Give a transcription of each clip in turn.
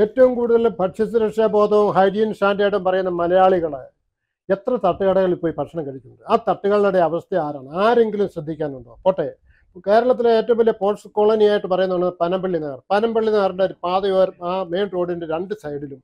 ഏറ്റവും കൂടുതൽ ഭക്ഷ്യസുരക്ഷാ ബോധവും ഹൈജീൻ സ്റ്റാൻഡേർഡും പറയുന്ന മലയാളികളെ എത്ര തട്ടുകടകളിൽ പോയി ഭക്ഷണം കഴിക്കുന്നുണ്ട് ആ തട്ടുകളുടെ അവസ്ഥ ആരാണ് ആരെങ്കിലും ശ്രദ്ധിക്കാനുണ്ടോ പോട്ടെ കേരളത്തിലെ ഏറ്റവും വലിയ പോർട്സ് കോളനി ആയിട്ട് പറയുന്നതാണ് പനമ്പള്ളി നഗർ പനമ്പള്ളി നഗറിന്റെ ഒരു പാതയോർ ആ മെയിൻ റോഡിന്റെ രണ്ട് സൈഡിലും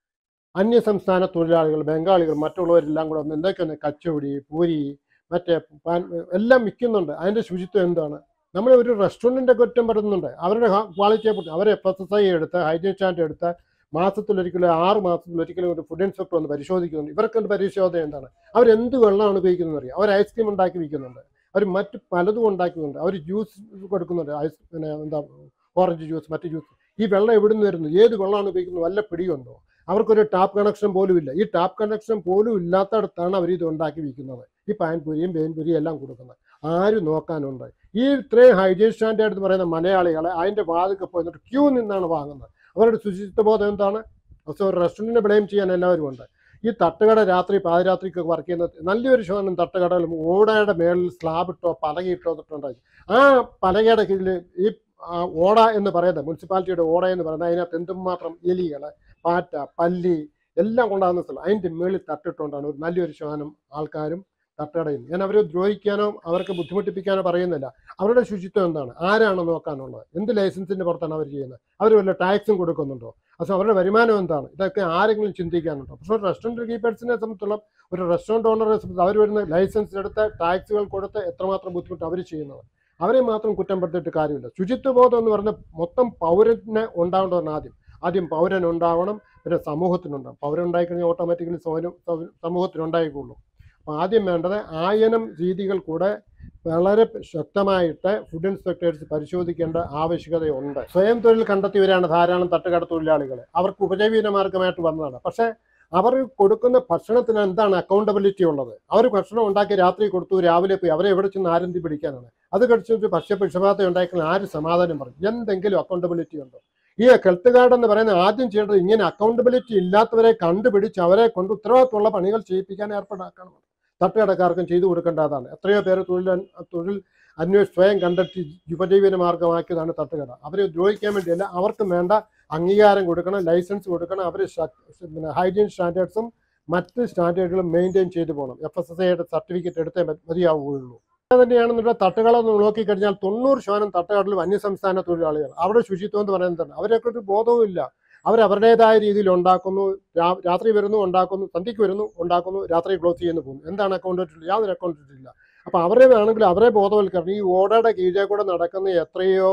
അന്യ സംസ്ഥാന തൊഴിലാളികൾ ബംഗാളികൾ മറ്റുള്ളവരെല്ലാം കൂടെ വന്ന് എന്തൊക്കെയാണ് കച്ചവടി പൂരി മറ്റേ പാൻ- എല്ലാം വിൽക്കുന്നുണ്ട് അതിന്റെ ശുചിത്വം എന്താണ് നമ്മൾ ഒരു റെസ്റ്റോറൻറ്റിന്റെ കുറ്റം പറയുന്നുണ്ട് അവരുടെ ക്വാളിറ്റിയെ കുറിച്ച് അവരെ എഫ് എസ് എസ് ഐ എടുത്ത് ഹൈജീൻ സ്റ്റാൻഡ് എടുത്ത് മാസത്തിലൊരിക്കലും ആറ് മാസത്തിലൊരിക്കലും ഒരു ഫുഡ് ഇൻസ്പെക്ടർ വന്ന് പരിശോധിക്കുന്നുണ്ട് ഇവർക്ക് പരിശോധന എന്താണ് അവരെന്ത് വെള്ളമാണ് ഉപയോഗിക്കുന്നത് അറിയാം അവർ ഐസ്ക്രീം ഉണ്ടാക്കി വിൽക്കുന്നുണ്ട് അവർ മറ്റ് പലതും ഉണ്ടാക്കുന്നുണ്ട് അവർ ജ്യൂസ് കൊടുക്കുന്നുണ്ട് ഐസ് പിന്നെ എന്താ ഓറഞ്ച് ജ്യൂസ് മറ്റ് ജ്യൂസ് ഈ വെള്ളം എവിടെ നിന്ന് വരുന്നു ഏത് വെള്ളമാണ് ഉപയോഗിക്കുന്നത് വല്ല പിടിയുണ്ടോ അവർക്കൊരു ടാപ്പ് കണക്ഷൻ പോലും ഇല്ല ഈ ടാപ്പ് കണക്ഷൻ പോലും ഇല്ലാത്തടത്താണ് അവർ ഇത് ഉണ്ടാക്കി വിൽക്കുന്നത് ഈ പാൻപൂരിയും ബേൻപൂരിയും എല്ലാം കൊടുക്കുന്നത് ആര് നോക്കാനുണ്ട് ഈ ഇത്രയും ഹൈജീൻ സ്റ്റാൻഡേർഡ് എന്ന് പറയുന്ന മലയാളികളെ അതിന്റെ വാതിൽക്ക് പോയി എന്നിട്ട് ക്യൂ നിന്നാണ് വാങ്ങുന്നത് അവരുടെ ശുചിത്വബോധം എന്താണ് പക്ഷേ ഒരു റെസ്റ്റോറൻറ്റിനെ ബ്ലെയിം ചെയ്യാൻ എല്ലാവരും ഉണ്ട് ഈ തട്ടുകട രാത്രി പാതിരാത്രിക്ക് വർക്ക് ചെയ്യുന്ന നല്ലൊരു ശതമാനം തട്ടുകടകളും ഓടയുടെ മേളിൽ സ്ലാബ് ഇട്ടോ പലകയിട്ടോ ഇട്ടുണ്ടായി ആ പലകയുടെ കീഴിൽ ഈ ആ ഓട എന്ന് പറയുന്നത് മുനിസിപ്പാലിറ്റിയുടെ ഓട എന്ന് പറയുന്നത് അതിനകത്ത് എന്തുമാത്രം എലികൾ പാറ്റ പല്ലി എല്ലാം കൊണ്ടാകുന്ന സ്ഥലം അതിൻ്റെ മേളിൽ തട്ടിട്ടുകൊണ്ടാണ് ഒരു നല്ലൊരു ശതമാനം ആൾക്കാരും തട്ടുകടയിൽ ഞാൻ അവരെ ദ്രോഹിക്കാനോ അവർക്ക് ബുദ്ധിമുട്ടിപ്പിക്കാനോ പറയുന്നില്ല അവരുടെ ശുചിത്വം എന്താണ് ആരാണ് നോക്കാനുള്ളത് എന്ത് ലൈസൻസിന്റെ പുറത്താണ് അവർ ചെയ്യുന്നത് അവർ വല്ല ടാക്സും കൊടുക്കുന്നുണ്ടോ പക്ഷെ അവരുടെ വരുമാനം എന്താണ് ഇതൊക്കെ ആരെങ്കിലും ചിന്തിക്കാനുണ്ടോ പക്ഷെ ഒരു റെസ്റ്റോറൻറ്റ് കീപ്പേഴ്സിനെ സംബന്ധിച്ചോളം ഒരു റെസ്റ്റോറൻറ്റ് ഓണറെ സംബന്ധിച്ച് അവർ വരുന്ന ലൈസൻസ് എടുത്ത് ടാക്സുകൾ കൊടുത്ത് എത്രമാത്രം ബുദ്ധിമുട്ട് അവർ ചെയ്യുന്നത് അവരെ മാത്രം കുറ്റം പെടുത്തിയിട്ട് കാര്യമില്ല ശുചിത്വബോധം എന്ന് പറഞ്ഞ മൊത്തം പൗരന് ഉണ്ടാവേണ്ടതാണ് ആദ്യം ആദ്യം പൗരൻ ഉണ്ടാവണം പിന്നെ സമൂഹത്തിനുണ്ടാവും പൗരൻ ഉണ്ടായിക്കഴിഞ്ഞാൽ ഓട്ടോമാറ്റിക്കലി സമൂഹത്തിനുണ്ടായിക്കൊള്ളൂ അപ്പോൾ ആദ്യം വേണ്ടത് ആയനം രീതികൾ കൂടെ വളരെ ശക്തമായിട്ട് ഫുഡ് ഇൻസ്പെക്ടേഴ്സ് പരിശോധിക്കേണ്ട ആവശ്യകതയുണ്ട് സ്വയം തൊഴിൽ കണ്ടെത്തിയവരാണ് ധാരാളം തട്ടുകട തൊഴിലാളികൾ അവർക്ക് ഉപജീവന മാർഗമായിട്ട് വന്നതാണ് പക്ഷേ അവർ കൊടുക്കുന്ന ഭക്ഷണത്തിന് എന്താണ് അക്കൗണ്ടബിലിറ്റി ഉള്ളത് അവർ ഭക്ഷണം ഉണ്ടാക്കി രാത്രി കൊടുത്തു രാവിലെ പോയി അവരെ എവിടെ ചെന്ന് ആരന്തി പിടിക്കാനാണ് അത് കഴിച്ചു ഭക്ഷ്യ പക്ഷപാതം ഉണ്ടാക്കുന്ന ആര് സമാധാനം പറയും എന്തെങ്കിലും അക്കൗണ്ടബിലിറ്റി ഉണ്ടോ ഈ ഹെൽത്ത് കാർഡ് എന്ന് പറയുന്ന ആദ്യം ചെയ്യേണ്ടത് ഇങ്ങനെ അക്കൗണ്ടബിലിറ്റി ഇല്ലാത്തവരെ കണ്ടുപിടിച്ച് അവരെ കൊണ്ട് ഉത്തരവാദിത്തമുള്ള പണികൾ ചെയ്യിപ്പിക്കാൻ ഏർപ്പാടാക്കണം തട്ടുകടക്കാർക്കും ചെയ്തു കൊടുക്കേണ്ടതാണ് എത്രയോ പേര് തൊഴിൽ അൻ- തൊഴിൽ അന്വേഷി സ്വയം കണ്ടെത്തി ഉപജീവന മാർഗമാക്കിയതാണ് തട്ടുകട അവരെ ദ്രോഹിക്കാൻ വേണ്ടിയല്ല അവർക്കും വേണ്ട അംഗീകാരം കൊടുക്കണം ലൈസൻസ് കൊടുക്കണം അവർ പിന്നെ ഹൈജീൻ സ്റ്റാൻഡേർഡ്സും മറ്റ് സ്റ്റാൻഡേർഡുകളും മെയിൻറ്റെയിൻ ചെയ്തു പോകണം എഫ് എസ് എസ് ഐയുടെ സർട്ടിഫിക്കറ്റ് എടുത്തേ മതി- മതിയാവുകയുള്ളൂ അത് തന്നെയാണെന്നുള്ള തട്ടുകട എന്ന് നോക്കിക്കഴിഞ്ഞാൽ തൊണ്ണൂറ് ശതമാനം തട്ടുകടലും അന്യസംസ്ഥാന തൊഴിലാളികൾ അവരുടെ ശുചിത്വം എന്ന് പറയുന്നത് അവരെയൊക്കെ ഒരു ബോധവും ഇല്ല അവരവരുടേതായ രീതിയിൽ ഉണ്ടാക്കുന്നു രാ- രാത്രി വരുന്നു ഉണ്ടാക്കുന്നു സന്ധ്യയ്ക്ക് വരുന്നു ഉണ്ടാക്കുന്നു രാത്രി ക്ലോസ് ചെയ്യുന്നു പോകുന്നു എന്താണ് അക്കൗണ്ടന്റ് യാതൊരു അക്കൗണ്ടന്റ് ഇല്ല അപ്പൊ അവരെ വേണമെങ്കിൽ അവരെ ബോധവൽക്കരണം ഈ ഓടയുടെ കീഴെ കൂടെ നടക്കുന്ന എത്രയോ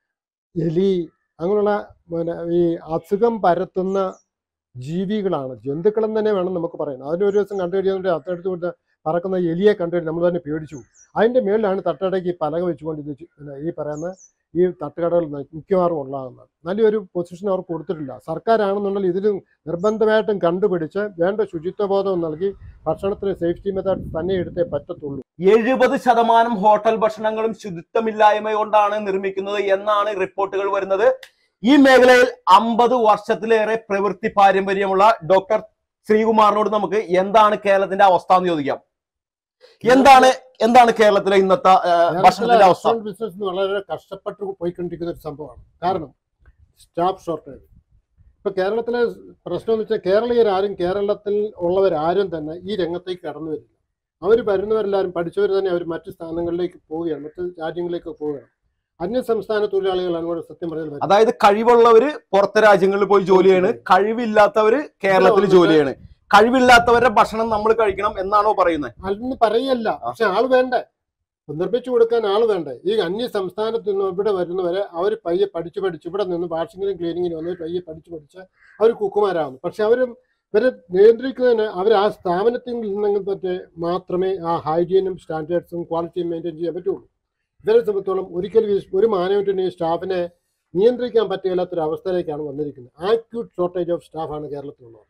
എലി അങ്ങനെയുള്ള പിന്നെ ഈ അസുഖം പരത്തുന്ന ജീവികളാണ് ജന്തുക്കളെന്ന് തന്നെ വേണം നമുക്ക് പറയാൻ അതിന് ഒരു ദിവസം കണ്ടു കഴിഞ്ഞാൽ അത്തടുത്ത് കൊണ്ട് പറക്കുന്ന എലിയെ കണ്ടു കഴിഞ്ഞാൽ നമ്മൾ തന്നെ പേടിച്ചു പോകും. അതിന്റെ മേളിലാണ് തട്ടുകടയ്ക്ക് ഈ പലക വെച്ചുകൊണ്ട് ഇത് ചി- പിന്നെ ഈ പറയുന്ന ഈ തട്ടുകടകൾ ന- മിക്കവാറും ഉള്ളതാണ് നല്ലൊരു പൊസിഷൻ അവർ കൊടുത്തിട്ടില്ല സർക്കാരാണെന്നുണ്ടെങ്കിൽ ഇതിൽ നിർബന്ധമായിട്ടും കണ്ടുപിടിച്ച് വേണ്ട ശുചിത്വബോധം നൽകി ഭക്ഷണത്തിന് സേഫ്റ്റി മെത്തേഡ് തന്നെ എടുത്തേ പറ്റത്തുള്ളൂ എഴുപത് ശതമാനം ഹോട്ടൽ ഭക്ഷണങ്ങളും ശുചിത്വമില്ലായ്മ കൊണ്ടാണ് നിർമ്മിക്കുന്നത് എന്നാണ് റിപ്പോർട്ടുകൾ വരുന്നത് ഈ മേഖലയിൽ അമ്പത് വർഷത്തിലേറെ പ്രവൃത്തി പാരമ്പര്യമുള്ള ഡോക്ടർ ശ്രീകുമാറിനോട് നമുക്ക് എന്താണ് കേരളത്തിന്റെ അവസ്ഥ എന്ന് ചോദിക്കാം എന്താണ് എന്താണ് കേരളത്തിലെ ഇന്നത്തെ ആ, ഭക്ഷണത്തിന്റെ അവസ്ഥ ബിസിനസ് വളരെ കഷ്ടപ്പെട്ട് പോയിക്കൊണ്ടിരിക്കുന്ന ഒരു സംഭവമാണ് കാരണം സ്റ്റാഫ് ഷോർട്ടേജ് ഇപ്പൊ കേരളത്തിലെ പ്രശ്നം എന്ന് വെച്ചാൽ കേരളീയരാരും കേരളത്തിൽ ഉള്ളവരാരും തന്നെ ഈ രംഗത്തേക്ക് കടന്നു വരില്ല അവർ വരുന്നവരെല്ലാവരും പഠിച്ചവർ തന്നെ അവർ മറ്റ് സ്ഥാനങ്ങളിലേക്ക് പോവുകയാണ് മറ്റ് രാജ്യങ്ങളിലേക്ക് പോവുകയാണ് അന്യ സംസ്ഥാന തൊഴിലാളികളാണ് ഇവിടെ സത്യം പറഞ്ഞാൽ വരുന്നത്. അതായത് കഴിവുള്ളവര് പുറത്തെ രാജ്യങ്ങളിൽ പോയി ജോലി ചെയ്യാണ് കഴിവില്ലാത്തവര് കേരളത്തിൽ ജോലി ചെയ്യാണ് കഴിവില്ലാത്തവരുടെ ഭക്ഷണം നമ്മൾ കഴിക്കണം എന്നാണോ പറയുന്നത് അതൊന്നും പറയല്ല പക്ഷെ ആള് വേണ്ടേ നിർമ്മിച്ചു കൊടുക്കാൻ ആള് വേണ്ടേ ഈ അന്യ സംസ്ഥാനത്ത് നിന്ന് ഇവിടെ വരുന്നവരെ അവർ പയ്യെ പഠിച്ചു പഠിച്ച് ഇവിടെ നിന്ന് വാഷിങ്ങിനും ക്ലീനിങ്ങിനും വന്ന് പയ്യെ പഠിച്ചു പഠിച്ച് അവർ കുക്കുമാരാകുന്നു പക്ഷെ അവർ ഇവരെ നിയന്ത്രിക്കുന്നതിന് അവർ ആ സ്ഥാപനത്തിൽ നിന്നെങ്കിൽ പറ്റേ മാത്രമേ ആ ഹൈജീനും സ്റ്റാൻഡേർഡ്സും ക്വാളിറ്റിയും മെയിൻറ്റെയിൻ ചെയ്യാൻ പറ്റുള്ളൂ ഇവരെ സംബന്ധിച്ചോളം ഒരിക്കലും ഈ ഒരു മാനവറ്റിന് ഈ സ്റ്റാഫിനെ നിയന്ത്രിക്കാൻ പറ്റില്ലാത്തൊരു അവസ്ഥയിലേക്കാണ് വന്നിരിക്കുന്നത് ആക്യൂട്ട് ഷോർട്ടേജ് ഓഫ് സ്റ്റാഫാണ് കേരളത്തിലുള്ളത്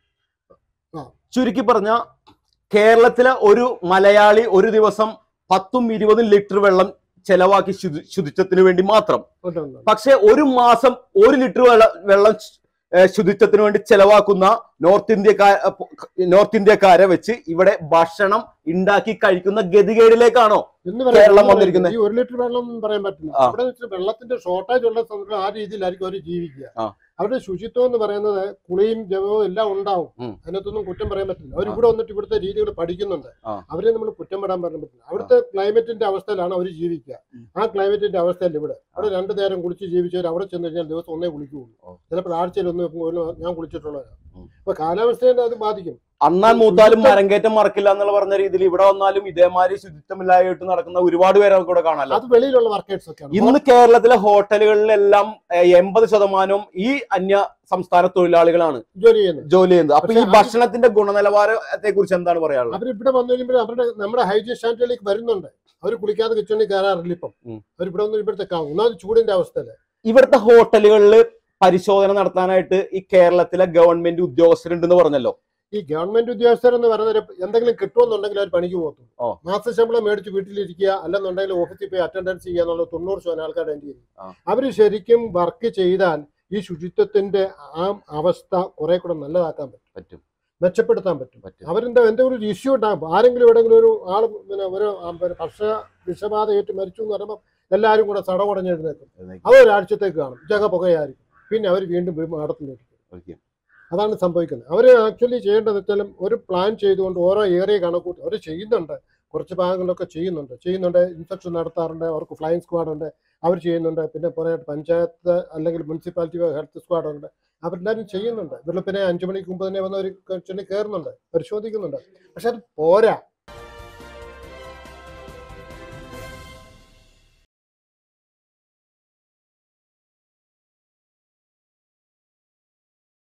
ചുരുക്കി പറഞ്ഞ കേരളത്തിലെ ഒരു മലയാളി ഒരു ദിവസം പത്തും ഇരുപതും ലിറ്റർ വെള്ളം ചെലവാക്കി ശുചി ശുചിത്വത്തിന് വേണ്ടി മാത്രം ഉണ്ട്, ഉണ്ട്. പക്ഷെ ഒരു മാസം ഒരു ലിറ്റർ വെള്ളം വെള്ളം ഏഹ്, ശുചിത്വത്തിന് വേണ്ടി ചെലവാക്കുന്ന നോർത്ത് ഇന്ത്യക്കാർ നോർത്ത് ഇന്ത്യക്കാരെ വെച്ച് ഇവിടെ ഭക്ഷണം ഉണ്ടാക്കി കഴിക്കുന്ന ഗതികേടിലേക്കാണോ എന്ന് കേരളം പറയാൻ വന്നിരിക്കുന്നത്. ഈ ഒരു ലിറ്റർ വെള്ളം ഒന്നും പറയാൻ പറ്റില്ല ആ. ഇവിടെ വെച്ച് വെള്ളത്തിന്റെ ഷോർട്ടേജ് ഉള്ള സമയത്ത് ആ രീതിയിലായിരിക്കും അവർ ജീവിക്കുക ആ. അവരുടെ ശുചിത്വം എന്ന് പറയുന്നത് കുളിയും ജപവും എല്ലാം ഉണ്ടാവും ഉം. അതിനകത്തൊന്നും കുറ്റം പറയാൻ പറ്റില്ല അവർ ആ. ഇവിടെ വന്നിട്ട് ഇവിടുത്തെ രീതികൾ പഠിക്കുന്നുണ്ട് ആ. അവരെ നമ്മൾ കുറ്റം പറയാൻ പറയാൻ പറ്റില്ല അവിടുത്തെ ക്ലൈമറ്റിന്റെ അവസ്ഥയിലാണ് അവർ ജീവിക്കുക ഉം. ആ ക്ലൈമറ്റിന്റെ അവസ്ഥയല്ല ഇവിടെ അവിടെ രണ്ടു നേരം കുളിച്ച് ജീവിച്ചവർ അവിടെ ചെന്ന് കഴിഞ്ഞാൽ ദിവസം ഒന്നേ കുളിക്കുകയുള്ളൂ ഓ. ചിലപ്പോൾ ആഴ്ചയിൽ ഒന്ന് പോലും ഞാൻ കുളിച്ചിട്ടുള്ളതാണ് ഉം. അപ്പൊ കാലാവസ്ഥയെ അത് ബാധിക്കും അണ്ണാൻ മൂത്താലും മരങ്കേറ്റം മറക്കില്ല എന്നുള്ള പറഞ്ഞ രീതിയിൽ ഇവിടെ വന്നാലും ഇതേമാതിരി ശുചിത്വമില്ലായിട്ട് നടക്കുന്ന ഒരുപാട് പേരെ നമുക്ക് ഇവിടെ കാണാമല്ലോ അത് വെളിയിലുള്ള വർക്കേഴ്സ് ഒക്കെയാണ് ഇന്ന് കേരളത്തിലെ ഹോട്ടലുകളിലെല്ലാം എൺപത് ശതമാനവും ഈ അന്യ സംസ്ഥാന തൊഴിലാളികളാണ് ജോലി ചെയ്യുന്നത് ജോലി ചെയ്യുന്നത് അപ്പൊ ഈ പക്ഷേ അത് ഭക്ഷണത്തിന്റെ ഗുണനിലവാരത്തെ കുറിച്ച് എന്താണ് പറയാനുള്ളത് അവർ ഇവിടെ വന്നു കഴിയുമ്പോൾ അവരുടെ നമ്മുടെ ഹൈജീൻ സ്റ്റാൻഡേർഡിലേക്ക് വരുന്നുണ്ട് അവർ കുളിക്കാതെ കിച്ചണിൽ കയറാറില്ല ഇപ്പം ഉം. അവർ ഇവിടെ വന്ന് ഇവിടുത്തെ കാ- ഒന്നാമത് ചൂടിന്റെ അവസ്ഥയില് ഇവിടുത്തെ ഹോട്ടലുകളിൽ പരിശോധന നടത്താനായിട്ട് ഈ കേരളത്തിലെ ഗവൺമെന്റ് ഉദ്യോഗസ്ഥരുണ്ടെന്ന് പറഞ്ഞല്ലോ ഈ ഗവൺമെന്റ് ഉദ്യോഗസ്ഥർ എന്ന് പറയുന്നത് എന്തെങ്കിലും കിട്ടുമെന്നുണ്ടെങ്കിൽ അവർ പണിക്ക് ഓ. പോകത്തുള്ളൂ മാസ ശമ്പളം മേടിച്ച് വീട്ടിലിരിക്കുക അല്ലെന്നുണ്ടെങ്കിൽ ഓഫീസിൽ പോയി അറ്റൻഡൻസ് ചെയ്യുക എന്നുള്ള തൊണ്ണൂറ് ശതമാനം ആൾക്കാരുടെ എൻ്റെ ആ. അവർ ശരിക്കും വർക്ക് ചെയ്താൽ ഈ ശുചിത്വത്തിന്റെ ആ അവസ്ഥ കുറെ കൂടെ നല്ലതാക്കാൻ പറ്റും പറ്റും മെച്ചപ്പെടുത്താൻ പറ്റും പറ്റും അവരെന്താ എന്തെങ്കിലും ഒരു ഇഷ്യൂ ഉണ്ടാകും ആരെങ്കിലും എവിടെയെങ്കിലും ഒരു ആൾ പിന്നെ ഒരു ആ, പിന്നെ ഭക്ഷ്യ വിഷബാധ ഏറ്റ് മരിച്ചു എന്ന് പറയുമ്പോൾ എല്ലാവരും കൂടെ സടകുടഞ്ഞ് എഴുന്നേക്കും അത് ഒരാഴ്ചത്തേക്ക് കാണും ജഗ പുകയായിരിക്കും പിന്നെ അവർ വീണ്ടും വീണ്ടും മാടത്തിലേക്ക് ഓക്കേ. അതാണ് സംഭവിക്കുന്നത് അവർ ആക്ച്വലി ചെയ്യേണ്ടത് വെച്ചാലും ഒരു പ്ലാൻ ചെയ്തുകൊണ്ട് ഓരോ ഏരിയ കണക്കൂട്ടി അവർ ചെയ്യുന്നുണ്ട് കുറച്ച് ഭാഗങ്ങളിലൊക്കെ ചെയ്യുന്നുണ്ട് ചെയ്യുന്നുണ്ട് ഇൻസ്പെക്ഷൻ നടത്താറുണ്ട് അവർക്ക് ഫ്ലൈയിങ് സ്ക്വാഡ് ഉണ്ട് അവർ ചെയ്യുന്നുണ്ട് പിന്നെ കുറേ പഞ്ചായത്ത് അല്ലെങ്കിൽ മുനിസിപ്പാലിറ്റി ഹെൽത്ത് സ്ക്വാഡ് ഉണ്ട് അവരെല്ലാവരും ചെയ്യുന്നുണ്ട് വെളുപ്പിനെ അഞ്ചു മണിക്ക് മുമ്പ് തന്നെ വന്ന് ഒരു കിച്ചണിൽ കയറുന്നുണ്ട് പരിശോധിക്കുന്നുണ്ട് പക്ഷെ അത് പോരാ